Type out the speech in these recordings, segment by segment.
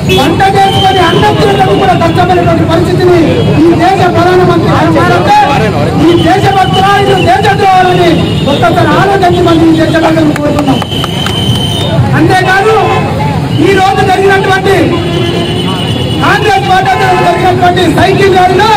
వంట చేసుకొని అన్నం తినడం కూడా కష్టమైనటువంటి పరిస్థితిని ఈ దేశ ప్రధానమంత్రి చేయాలంటే ఈ దేశ భక్తురాలు దేశద్రోహాలని ఒక్కసారి ఆలోచించమని ఈ దేశ ప్రజలను కోరుతున్నాం అంతేకాదు ఈ రోజు జరిగినటువంటి కాంగ్రెస్ పార్టీ జరిగినటువంటి సైకిల్ ర్యాలీలో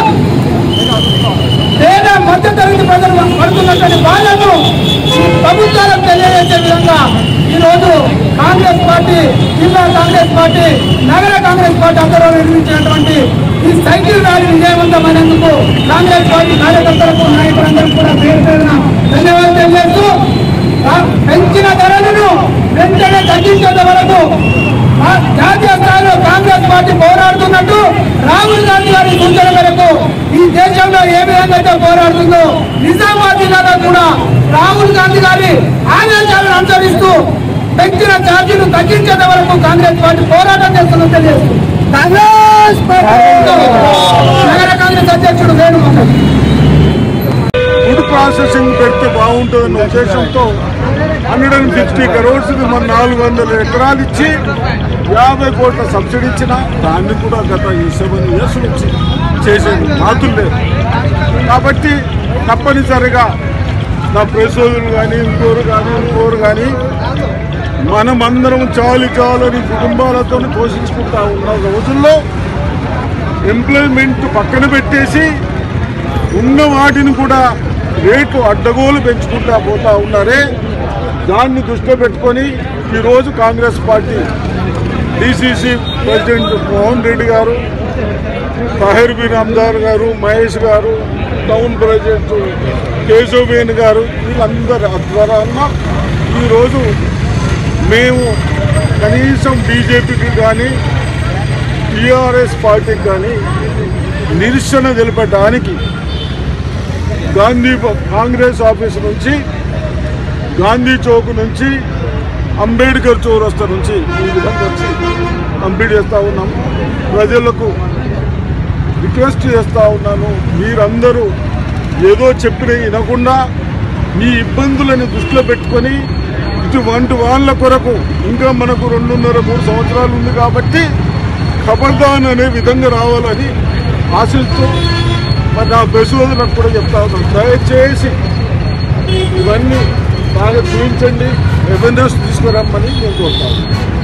పేద మధ్య తరగతి ప్రజలు పడుతున్నటువంటి బాధను ప్రభుత్వాలకు తెలియజేసే విధంగా ఈ రోజు కాంగ్రెస్ పార్టీ జిల్లా కాంగ్రెస్ పార్టీ నగర కాంగ్రెస్ పార్టీ అందరూ నిర్మించినటువంటి ఈ సైకిల్ ర్యాలీ విజయవంతమైనందుకు కాంగ్రెస్ పార్టీ కార్యకర్తలకు నాయకులందరికీ కూడా పేరు పేరున ధన్యవాదాలు తెలియజేస్తూ ఆ పెంచిన ధరలను వెంటనే తగ్గించేంత వరకు ఆ జాతీయ స్థాయిలో కాంగ్రెస్ పార్టీ పోరాడుతున్నట్టు రాహుల్ గాంధీ గారి సూచన మేరకు ఈ దేశంలో ఏ విధంగా అయితే పోరాడుతుందో నిజామాబాద్ జిల్లాలో కూడా రాహుల్ గాంధీ గారి ఆదేశాలను అనుసరిస్తూ పెంచిన ఛార్జీలు తగ్గించేంత వరకు కాంగ్రెస్ పార్టీ పోరాటం చేస్తుందని తెలియజేస్తుంది కాంగ్రెస్ నగర కాంగ్రెస్ అధ్యక్షుడు వేణుగోపాల్ ఫుడ్ ప్రాసెసింగ్ పెడితే బాగుంటుందన్న ఉద్దేశంతో హండ్రెడ్ అండ్ సిక్స్టీ క్రోర్స్ మన నాలుగు వందల ఎకరాలు ఇచ్చి యాభై కోట్ల సబ్సిడీ ఇచ్చిన దాన్ని కూడా గత ఈ సెవెన్ ఇయర్స్ నుంచి చేసేది మాతులు లేదు కాబట్టి తప్పనిసరిగా నా ప్రసోదులు కానీ ఇంకోరు కానీ ఇంకోరు కానీ మనమందరం చాలు చాలని కుటుంబాలతో పోషించుకుంటా ఉన్న రోజుల్లో ఎంప్లాయ్మెంట్ పక్కన పెట్టేసి ఉన్న వాటిని కూడా రేటు అడ్డగోలు పెంచుకుంటా పోతా ఉన్నారే దాన్ని దృష్టిలో పెట్టుకొని ఈరోజు Congress party DCC president Mohan Reddy గారు తహీర్ బిన్ అమ్దార్ గారు మహేష్ గారు టౌన్ ప్రెసిడెంట్ కేశవవేణి గారు వీళ్ళందరి ఆధ్వర్యాన ఈరోజు మేము కనీసం బీజేపీకి కానీ టీఆర్ఎస్ పార్టీకి కానీ నిరసన తెలపడానికి గాంధీ కాంగ్రెస్ ఆఫీస్ నుంచి గాంధీ చౌక్ నుంచి అంబేద్కర్ చౌరస్తా నుంచి ఈ విధంగా వచ్చి కంప్లీట్ చేస్తూ ఉన్నాం ప్రజలకు రిక్వెస్ట్ చేస్తూ ఉన్నాను మీరందరూ ఏదో చెప్పిన వినకుండా మీ ఇబ్బందులను దృష్టిలో పెట్టుకొని ఇటువంటి వాళ్ళ కొరకు ఇంకా మనకు రెండున్నర మూడు సంవత్సరాలు ఉంది కాబట్టి ఖబర్దాన్ అనే విధంగా రావాలని ఆశిస్తూ మరి నా బెసోదులకు కూడా చెప్తా ఉన్నాను దయచేసి ఇవన్నీ బాగా చూపించండి అవేర్నెస్ తీసుకురమ్మని నేను కోరుతాను